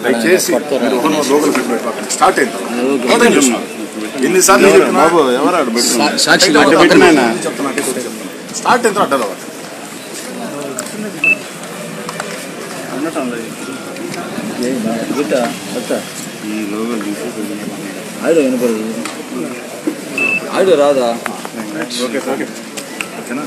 దయచేసి మీరు ఒకరిని లోకల్ పెట్టినట్టు స్టార్ట్ అయిన తర్వాత మొదటి చూస్తున్నారు. ఎన్నిసార్లు చెప్పినా బాబు ఎవరాడు పెట్టుకున్నా సాక్షి అడ్డు పెట్టి పక్కనేనా? చెప్తున్నా, అడ్డు పెట్టి చెప్తున్నా. స్టార్ట్ అయిన తర్వాత అడ్డు అవ్వాలి. ఈ లోగో తీసి ఆడు వినపడదు ఆడు రాదా ఓకే ఓకే ఓకేనా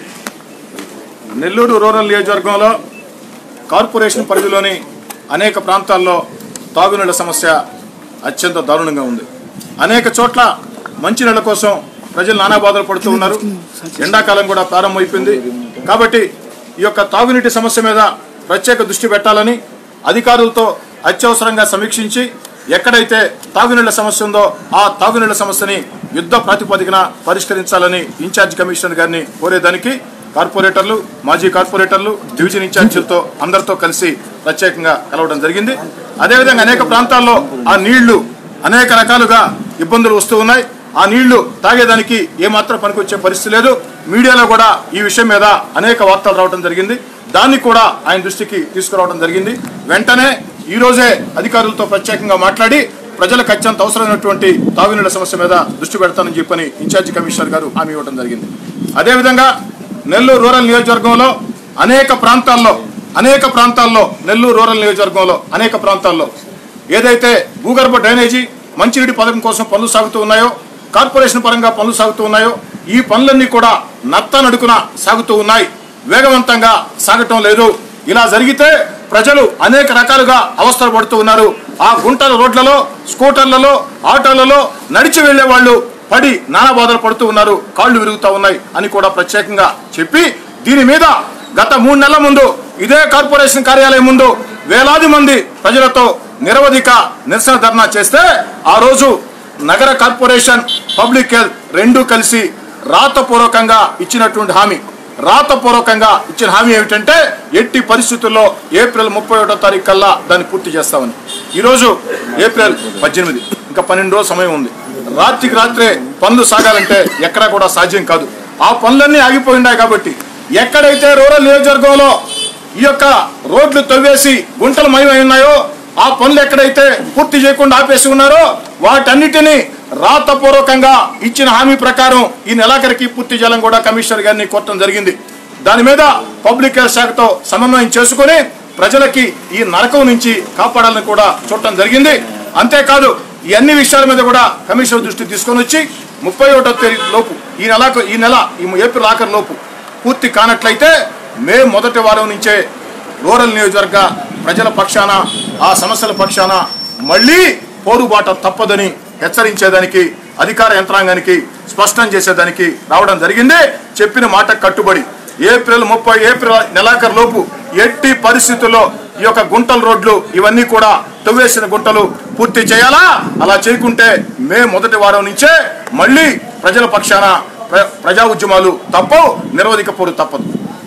నెల్లూరు రూరల్ నియోజకవర్గంలో కార్పొరేషన్ పరిధిలోని అనేక ప్రాంతాల్లో తాగునీళ్ళ సమస్య అత్యంత దారుణంగా ఉంది అనేక చోట్ల మంచినీళ్ళ కోసం ప్రజలు నానా బాధలు పడుతూ ఉన్నారు ఎండాకాలం కూడా ప్రారంభమైపోయింది కాబట్టి ఈ యొక్క తాగునీటి సమస్య మీద ప్రత్యేక దృష్టి పెట్టాలని అధికారులతో అత్యవసరంగా సమీక్షించి ఎక్కడైతే తాగునీళ్ల సమస్య ఉందో ఆ తాగునీళ్ల సమస్యని యుద్ధ ప్రాతిపదికన పరిష్కరించాలని ఇన్ఛార్జ్ కమిషనర్ గారిని కోరేదానికి కార్పొరేటర్లు మాజీ కార్పొరేటర్లు డివిజన్ ఇన్ఛార్జీలతో అందరితో కలిసి ప్రత్యేకంగా కలవడం జరిగింది అదేవిధంగా అనేక ప్రాంతాల్లో ఆ నీళ్లు అనేక రకాలుగా ఇబ్బందులు వస్తూ ఉన్నాయి ఆ నీళ్లు తాగేదానికి ఏమాత్రం పనికొచ్చే పరిస్థితి లేదు మీడియాలో కూడా ఈ విషయం మీద అనేక వార్తలు రావడం జరిగింది దాన్ని కూడా ఆయన దృష్టికి తీసుకురావడం జరిగింది వెంటనే ఈ రోజే అధికారులతో ప్రత్యేకంగా మాట్లాడి ప్రజలకు అత్యంత అవసరమైనటువంటి తాగునీళ్ల సమస్య మీద దృష్టి పెడతానని చెప్పని ఇన్ఛార్జి కమిషనర్ గారు హామీ ఇవ్వడం జరిగింది అదేవిధంగా నెల్లూరు రూరల్ నియోజకవర్గంలో అనేక ప్రాంతాల్లో అనేక ప్రాంతాల్లో నెల్లూరు రూరల్ నియోజకవర్గంలో అనేక ప్రాంతాల్లో ఏదైతే భూగర్భ డ్రైనేజీ మంచినీటి పథకం కోసం పనులు సాగుతూ ఉన్నాయో కార్పొరేషన్ పరంగా పనులు సాగుతూ ఉన్నాయో ఈ పనులన్నీ కూడా నత్త నడుకున సాగుతూ ఉన్నాయి వేగవంతంగా సాగటం లేదు ఇలా జరిగితే ప్రజలు అనేక రకాలుగా అవస్థలు పడుతూ ఉన్నారు ఆ గుంటల రోడ్లలో స్కూటర్లలో ఆటోలలో నడిచి వెళ్లే వాళ్ళు పడి నానా బాధలు పడుతూ ఉన్నారు కాళ్ళు విరుగుతూ ఉన్నాయి అని కూడా ప్రత్యేకంగా చెప్పి దీని మీద గత మూడు నెలల ముందు ఇదే కార్పొరేషన్ కార్యాలయం ముందు వేలాది మంది ప్రజలతో నిరవధిక నిరసన ధర్నా చేస్తే ఆ రోజు నగర కార్పొరేషన్ పబ్లిక్ హెల్త్ రెండూ కలిసి రాతపూర్వకంగా ఇచ్చినటువంటి హామీ రాతపూర్వకంగా ఇచ్చిన హామీ ఏమిటంటే ఎట్టి పరిస్థితుల్లో ఏప్రిల్ ముప్పై ఒకటో తారీఖు కల్లా దాన్ని పూర్తి చేస్తామని ఈరోజు ఏప్రిల్ పద్దెనిమిది ఇంకా పన్నెండు రోజులు సమయం ఉంది రాత్రికి రాత్రే పనులు సాగాలంటే ఎక్కడా కూడా సాధ్యం కాదు ఆ పనులన్నీ ఆగిపోయి ఉన్నాయి కాబట్టి ఎక్కడైతే రూరల్ నియోజకవర్గంలో ఈ యొక్క రోడ్లు తవ్వేసి గుంటలు మయమై ఉన్నాయో ఆ పనులు ఎక్కడైతే పూర్తి చేయకుండా ఆపేసి ఉన్నారో వాటన్నిటినీ రాతపూర్వకంగా ఇచ్చిన హామీ ప్రకారం ఈ నెలాఖరికి పూర్తి చేయాలని కూడా కమిషనర్ గారిని కోరటం జరిగింది దాని మీద పబ్లిక్ హెల్త్ శాఖతో సమన్వయం చేసుకుని ప్రజలకి ఈ నరకం నుంచి కాపాడాలని కూడా చూడటం జరిగింది అంతేకాదు ఈ అన్ని విషయాల మీద కూడా కమిషనర్ దృష్టి తీసుకొని వచ్చి ముప్పై ఒకటో తేదీ లోపు ఈ నెలకు ఈ నెల ఈ ఏప్రిల్ ఆఖరి లోపు పూర్తి కానట్లయితే మే మొదటి వారం నుంచే రూరల్ నియోజకవర్గ ప్రజల పక్షాన ఆ సమస్యల పక్షాన మళ్ళీ పోరుబాట తప్పదని హెచ్చరించేదానికి అధికార యంత్రాంగానికి స్పష్టం చేసేదానికి రావడం జరిగింది చెప్పిన మాట కట్టుబడి ఏప్రిల్ ముప్పై ఏప్రిల్ నెలాఖరు లోపు ఎట్టి పరిస్థితుల్లో ఈ యొక్క గుంటల రోడ్లు ఇవన్నీ కూడా తవ్వేసిన గుంటలు పూర్తి చేయాలా అలా చేయకుంటే మే మొదటి వారం నుంచే మళ్ళీ ప్రజల పక్షాన ప్ర- ప్రజా ఉద్యమాలు తప్పవు నిరవధిక పోరు తప్పదు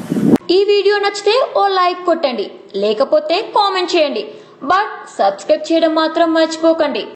ఈ వీడియో నచ్చితే ఓ లైక్ కొట్టండి లేకపోతే కామెంట్ చేయండి బట్ సబ్స్క్రైబ్ చేయడం మాత్రం మర్చిపోకండి